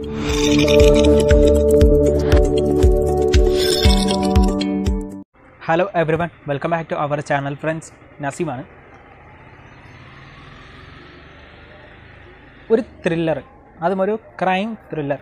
hello everyone welcome back to our channel friends നസീമാണ് ഒരു thriller അതും ഒരു ക്രൈം ത്രില്ലർ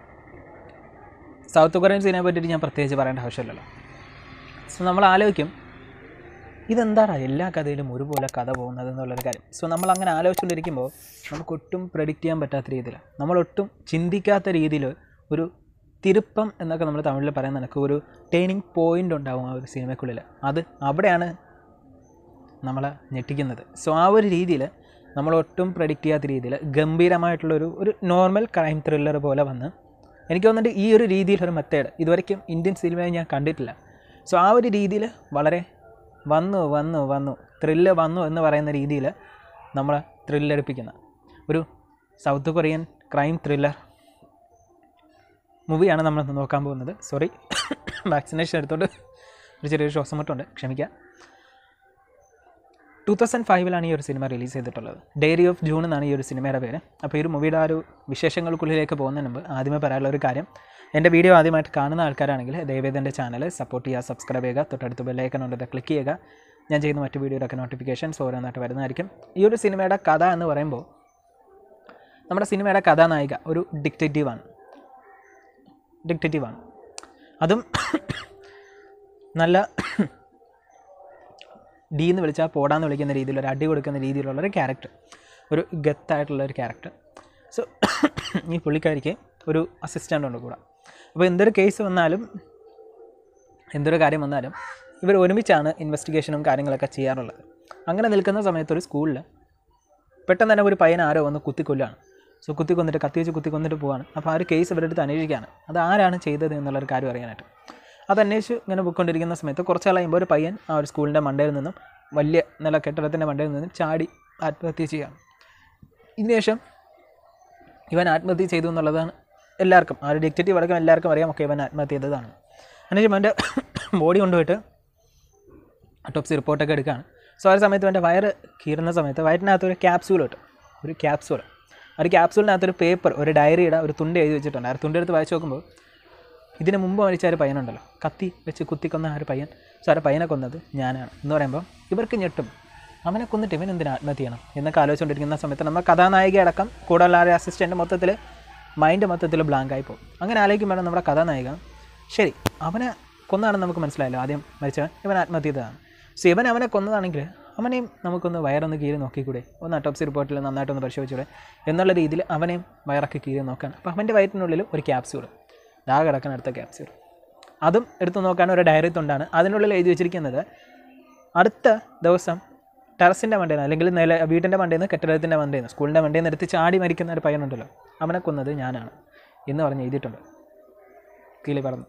സൗത്ത് കൊറിയൻ സിനിമയെ പറ്റിയിട്ട് ഞാൻ പ്രത്യേകിച്ച് പറയേണ്ട ആവശ്യമില്ലല്ലോ സോ നമ്മൾ ആലോചിക്കും ഇതെന്താണ് എല്ലാ കഥയിലും ഒരുപോലെ കഥ പോകുന്നത് എന്നുള്ളൊരു കാര്യം സോ നമ്മൾ അങ്ങനെ ആലോചിച്ചുകൊണ്ടിരിക്കുമ്പോൾ നമുക്ക് ഒട്ടും പ്രഡിക്റ്റ് ചെയ്യാൻ പറ്റാത്ത രീതിയിൽ നമ്മളൊട്ടും ചിന്തിക്കാത്ത രീതിയിൽ ഒരു തിരുപ്പം എന്നൊക്കെ നമ്മൾ തമിഴിൽ പറയുന്ന കണക്ക് ഒരു ടേണിംഗ് പോയിൻ്റ് ഉണ്ടാവും ആ ഒരു സിനിമയ്ക്കുള്ളിൽ അത് അവിടെയാണ് നമ്മളെ ഞെട്ടിക്കുന്നത് സോ ആ ഒരു രീതിയിൽ നമ്മൾ ഒട്ടും പ്രഡിക്റ്റ് ചെയ്യാത്ത രീതിയിൽ ഗംഭീരമായിട്ടുള്ളൊരു ഒരു നോർമൽ ക്രൈം ത്രില്ലർ പോലെ വന്ന് എനിക്ക് തോന്നുന്നുണ്ട് ഈ ഒരു രീതിയിലൊരു മെത്തേഡ് ഇതുവരെയ്ക്കും ഇന്ത്യൻ സിനിമയെ ഞാൻ കണ്ടിട്ടില്ല സോ ആ ഒരു രീതിയിൽ വളരെ വന്നു വന്നു വന്നു ത്രില്ല് വന്നു എന്ന് പറയുന്ന രീതിയിൽ നമ്മളെ ത്രില്ലടിപ്പിക്കുന്ന ഒരു സൗത്ത് കൊറിയൻ ക്രൈം ത്രില്ലർ മൂവിയാണ് നമ്മൾ ഇന്ന് നോക്കാൻ പോകുന്നത് സോറി വാക്സിനേഷൻ എടുത്തോണ്ട് ഒരു ചെറിയൊരു ശ്വാസം മുട്ടുണ്ട് ക്ഷമിക്കുക ടു തൗസൻഡ് ഫൈവിലാണ് ഈ ഒരു സിനിമ റിലീസ് ചെയ്തിട്ടുള്ളത് ഡയറി ഓഫ് ജൂൺ എന്നാണ് ഈ ഒരു സിനിമയുടെ പേര് അപ്പോൾ ഈ ഒരു മൂവിയുടെ ആ ഒരു വിശേഷങ്ങൾക്കുള്ളിലേക്ക് പോകുന്നതിന് മുമ്പ് ആദ്യമേ പറയാനുള്ള ഒരു കാര്യം എൻ്റെ വീഡിയോ ആദ്യമായിട്ട് കാണുന്ന ആൾക്കാരാണെങ്കിൽ ദയവേദ എൻ്റെ ചാനൽ സപ്പോർട്ട് ചെയ്യുക സബ്സ്ക്രൈബ് ചെയ്യുക തൊട്ടടുത്ത് ബെല്ലൈക്കൺ ഉണ്ട് ക്ലിക്ക് ചെയ്യുക ഞാൻ ചെയ്യുന്ന മറ്റു വീഡിയോയിലൊക്കെ നോട്ടിഫിക്കേഷൻസ് ഓരോന്നായിട്ട് വരുന്നതായിരിക്കും ഈ ഒരു സിനിമയുടെ കഥ എന്ന് പറയുമ്പോൾ നമ്മുടെ സിനിമയുടെ കഥാനായിക ഒരു ഡിക്റ്റേറ്റീവാണ് ഡിക്റ്റേറ്റീവാണ് അതും നല്ല ഡി എന്ന് വിളിച്ചാൽ പോടാന്ന് വിളിക്കുന്ന രീതിയിൽ ഒരു അടി കൊടുക്കുന്ന രീതിയിലുള്ള ഒരു ക്യാരക്ടർ ഒരു ഗത്തായിട്ടുള്ള ഒരു ക്യാരക്ടർ സോ ഈ പുള്ളിക്കാരിക്ക് ഒരു അസിസ്റ്റൻ്റ് ഉണ്ട് കൂടെ അപ്പോൾ എന്തൊരു കേസ് വന്നാലും എന്തൊരു കാര്യം വന്നാലും ഇവർ ഒരുമിച്ചാണ് ഇൻവെസ്റ്റിഗേഷനും കാര്യങ്ങളൊക്കെ ചെയ്യാറുള്ളത് അങ്ങനെ നിൽക്കുന്ന സമയത്ത് ഒരു സ്കൂളിൽ പെട്ടെന്ന് തന്നെ ഒരു പയ്യൻ ആരോ വന്ന് കുത്തിക്കൊല്ലുകയാണ് സോ കുത്തി കൊന്നിട്ട് കത്തി വെച്ച് കുത്തി കൊന്നിട്ട് പോവാണ് അപ്പോൾ ആ ഒരു കേസ് ഇവരുടെ അടുത്ത് അന്വേഷിക്കുകയാണ് അത് ആരാണ് ചെയ്തത് എന്നുള്ളൊരു കാര്യം അറിയാനായിട്ട് അത് അന്വേഷിച്ച് ഇങ്ങനെ പോയിക്കൊണ്ടിരിക്കുന്ന സമയത്ത് കുറച്ച് നാൾ കഴിയുമ്പോൾ ഒരു പയ്യൻ ആ ഒരു സ്കൂളിൻ്റെ മണ്ടയിൽ നിന്നും വലിയ നില കെട്ടിടത്തിൻ്റെ മണ്ടയിൽ നിന്നും ചാടി ആത്മഹത്യ ചെയ്യുകയാണ് ഇതിന് ശേഷം ഇവൻ ആത്മഹത്യ ചെയ്തു എന്നുള്ളതാണ് എല്ലാവർക്കും ആ ഒരു ഡിക്റ്റേറ്റീവ് അടക്കം എല്ലാവർക്കും അറിയാം ഒക്കെ ഇവൻ ആത്മഹത്യ ചെയ്തതാണ് അതിനുശേഷം അവൻ്റെ ബോഡി കൊണ്ടുപോയിട്ട് ഓട്ടോപ്സി റിപ്പോർട്ടൊക്കെ എടുക്കുകയാണ് സോ ആ ഒരു സമയത്ത് അവൻ്റെ വയറ് കീറുന്ന സമയത്ത് വയറ്റിനകത്ത് ഒരു ക്യാപ്സ്യൂൾ കിട്ടും ഒരു ക്യാപ്സ്യൂൾ ഒരു ക്യാപ്സൂളിനകത്തൊരു പേപ്പർ ഒരു ഡയറിയുടെ ഒരു തുണ്ട് എഴുതി വെച്ചിട്ടുണ്ട് ആ ഒരു തുണ്ട് എടുത്ത് വായിച്ച് നോക്കുമ്പോൾ ഇതിന് മുമ്പ് മരിച്ച ആ ഒരു പയ്യനുണ്ടല്ലോ കത്തി വെച്ച് കുത്തിക്കൊന്ന ആ ഒരു പയ്യൻ സോ ആ ഒരു പയ്യനെ കൊന്നത് ഞാനാണ് എന്ന് പറയുമ്പോൾ ഇവർക്ക് ഞെട്ടും അവനെ കൊന്നിട്ട് ഇവൻ എന്തിനാ ആത്മഹത്യ ചെയ്യണം എന്നൊക്കെ ആലോചിച്ചുകൊണ്ടിരിക്കുന്ന സമയത്ത് നമ്മൾ കഥാനായിക അടക്കം കൂടുതൽ ആ ഒരു അസിസ്റ്റൻ്റ് മൊത്തത്തിൽ മൈൻഡ് മൊത്തത്തിൽ ബ്ലാങ്ക് ആയി പോകും അങ്ങനെ ആലോചിക്കുമ്പോൾ നമ്മുടെ കഥാനായിക ശരി അവനെ കൊന്നാണെന്ന് നമുക്ക് മനസ്സിലായല്ലോ ആദ്യം മരിച്ചവൻ ഇവൻ ആത്മഹത്യ ചെയ്തതാണ് സോ ഇവൻ അവനെ കൊന്നതാണെങ്കിൽ അവനെയും നമുക്കൊന്ന് വയറൊന്ന് കീറി നോക്കിക്കൂടെ ഒന്ന് അട്ടോപ്സി റിപ്പോർട്ടിൽ നന്നായിട്ടൊന്ന് പരിശോധിച്ചൂടെ എന്നുള്ള രീതിയിൽ അവനെയും വയറൊക്കെ കീറി നോക്കാൻ അപ്പോൾ അവൻ്റെ വയറ്റിനുള്ളിൽ ഒരു ക്യാപ്സ്യൂൾ ദാ കിടക്കാൻ അടുത്ത ക്യാപ്സ്യൂൾ അതും എടുത്തു നോക്കാൻ ഒരു ഡയറി തുണ്ടാണ് അതിനുള്ളിൽ എഴുതി വെച്ചിരിക്കുന്നത് അടുത്ത ദിവസം ടെറസിൻ്റെ മണ്ടയിൽ നിന്ന് അല്ലെങ്കിൽ നില വീട്ടിൻ്റെ മണ്ടയിൽ നിന്ന് കെട്ടിടത്തിൻ്റെ മണ്ടയിൽ നിന്ന് സ്കൂളിൻ്റെ മണ്ടയിൽ നിന്ന് എടുത്ത് ചാടി മരിക്കുന്ന ഒരു പയ്യനുണ്ടല്ലോ അവനെ കൊന്നത് ഞാനാണ് എന്ന് പറഞ്ഞ് എഴുതിയിട്ടുണ്ട് കിളി പറഞ്ഞു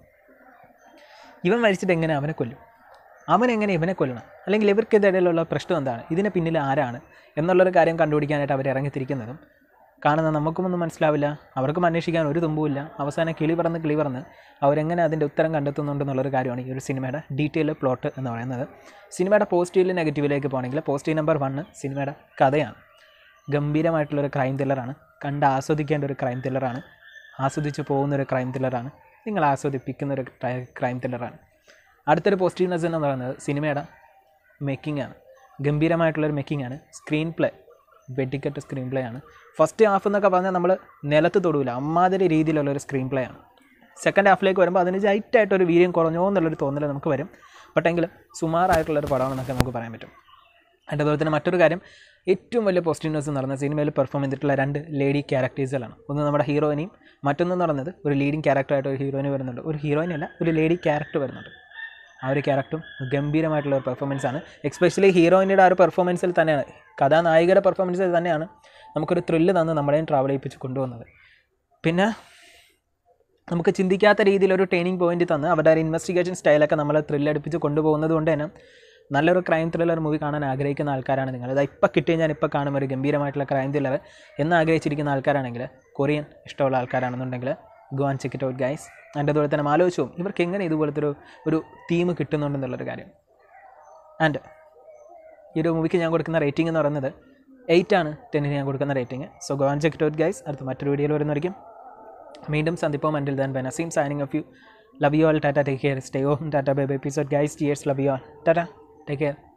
ഇവൻ മരിച്ചിട്ട് എങ്ങനെ അവനെ കൊല്ലും അവൻ എങ്ങനെ ഇവനെ കൊല്ലണം അല്ലെങ്കിൽ ഇവർക്കിതിടയിലുള്ള പ്രശ്നം എന്താണ് ഇതിന് പിന്നിൽ ആരാണ് എന്നുള്ളൊരു കാര്യം കണ്ടുപിടിക്കാനായിട്ട് അവർ ഇറങ്ങിത്തിരിക്കുന്നതും കാണുന്ന നമുക്കുമൊന്നും മനസ്സിലാവില്ല അവർക്കും അന്വേഷിക്കാൻ ഒരു തുമ്പുമില്ല അവസാനം കിളി പറന്ന് കിളി പറന്ന് അവരെങ്ങനെ അതിൻ്റെ ഉത്തരം കണ്ടെത്തുന്നുണ്ടെന്നുള്ളൊരു കാര്യമാണ് ഈ ഒരു സിനിമയുടെ ഡീറ്റെയിൽ പ്ലോട്ട് എന്ന് പറയുന്നത് സിനിമയുടെ പോസിറ്റീവിൽ നെഗറ്റീവിലേക്ക് പോകണമെങ്കിൽ പോസിറ്റീവ് നമ്പർ വണ്ണ് സിനിമയുടെ കഥയാണ് ഗംഭീരമായിട്ടുള്ളൊരു ക്രൈം ത്രില്ലറാണ് കണ്ട് ആസ്വദിക്കേണ്ട ഒരു ക്രൈം ത്രില്ലറാണ് ആസ്വദിച്ച് പോകുന്ന ഒരു ക്രൈം ത്രില്ലറാണ് നിങ്ങൾ ആസ്വദിപ്പിക്കുന്ന ഒരു ക്രൈം ത്രില്ലറാണ് അടുത്തൊരു പോസിറ്റീവ്നെസ് എന്ന് പറയുന്നത് സിനിമയുടെ മേക്കിംഗ് ആണ് ഗംഭീരമായിട്ടുള്ളൊരു മേക്കിംഗ് ആണ് സ്ക്രീൻ പ്ലേ വെട്ടിക്കെട്ട് സ്ക്രീൻ പ്ലേ ആണ് ഫസ്റ്റ് ഹാഫ് എന്നൊക്കെ പറഞ്ഞാൽ നമ്മൾ നിലത്ത് തൊടൂല അമ്മാതിരി രീതിയിലുള്ളൊരു സ്ക്രീൻ പ്ലേ ആണ് സെക്കൻഡ് ഹാഫിലേക്ക് വരുമ്പോൾ അതിന് ജൈറ്റായിട്ടൊരു വീര്യം കുറഞ്ഞോ എന്നുള്ളൊരു തോന്നൽ നമുക്ക് വരും ബട്ട് എങ്കിലും സുമാറായിട്ടുള്ളൊരു പടമാണെന്നൊക്കെ നമുക്ക് പറയാൻ പറ്റും അതിൻ്റെ അതുപോലെ തന്നെ മറ്റൊരു കാര്യം ഏറ്റവും വലിയ പോസിറ്റീവ് ന്യൂസ് എന്ന് പറയുന്നത് സിനിമയിൽ പെർഫോം ചെയ്തിട്ടുള്ള രണ്ട് ലേഡി ക്യാരക്ടേഴ്സുകളാണ് ഒന്ന് നമ്മുടെ ഹീറോയിനെയും മറ്റൊന്നെന്ന് പറയുന്നത് ഒരു ലീഡിങ് ക്യാരക്ടറായിട്ട് ഒരു ഹീറോയിന് വരുന്നുണ്ട് ഒരു ഹീറോയിൻ അല്ല ഒരു ലേഡി ക്യാരക്ടർ വരുന്നുണ്ട് ആ ഒരു ക്യാരക്ടറും ഗംഭീരമായിട്ടുള്ള ഒരു പെർഫോമൻസ് ആണ് എക്സ്പെഷ്യലി ഹീറോയിൻ്റെ ആ ഒരു പെർഫോമൻസിൽ തന്നെയാണ് കഥാനായികയുടെ പെർഫോമൻസിൽ തന്നെയാണ് നമുക്കൊരു ത്രില്ല് തന്ന് നമ്മളെയും ട്രാവൽ ചെയ്യിപ്പിച്ച് കൊണ്ടുവന്നത് പിന്നെ നമുക്ക് ചിന്തിക്കാത്ത രീതിയിലൊരു ട്രെയിനിങ് പോയിന്റ് തന്ന് അവരുടെ ഒരു ഇൻവെസ്റ്റിഗേഷൻ സ്റ്റൈലൊക്കെ നമ്മളെ ത്രില്ലടിപ്പിച്ച് കൊണ്ടുപോകുന്നത് കൊണ്ട് തന്നെ നല്ലൊരു ക്രൈം ത്രില്ലർ മൂവി കാണാൻ ആഗ്രഹിക്കുന്ന ആൾക്കാരാണ് നിങ്ങൾ അത് ഇപ്പോൾ കിട്ടിയ ഞാൻ ഇപ്പോൾ കാണും ഒരു ഗംഭീരമായിട്ടുള്ള ക്രൈം ത്രില്ലർ എന്ന് ആഗ്രഹിച്ചിരിക്കുന്ന ആൾക്കാരാണെങ്കിൽ കൊറിയൻ ഇഷ്ടമുള്ള ആൾക്കാരാണെന്നുണ്ടെങ്കിൽ go and check it out guys അതിൻ്റെ അതുപോലെ തന്നെ ആലോചിച്ചു പോകും ഇവർക്ക് എങ്ങനെ ഇതുപോലത്തെ ഒരു ഒരു തീം കിട്ടുന്നുണ്ടെന്നുള്ളൊരു കാര്യം ആൻഡ് ഈ ഒരു മൂവിക്ക് ഞാൻ കൊടുക്കുന്ന റേറ്റിംഗ് എന്ന് പറയുന്നത് എയ്റ്റ് ആണ് ടെന്നിന് ഞാൻ കൊടുക്കുന്ന rating so go and check it out guys അടുത്ത മറ്റൊരു വീഡിയോയിൽ വരുന്നതായിരിക്കും വീണ്ടും സന്ദിപ്പം അൻഡിൽ ദൻ ബനസീം signing off you love you all tata take care stay home tata bye bye episode guys tears love you all tata take care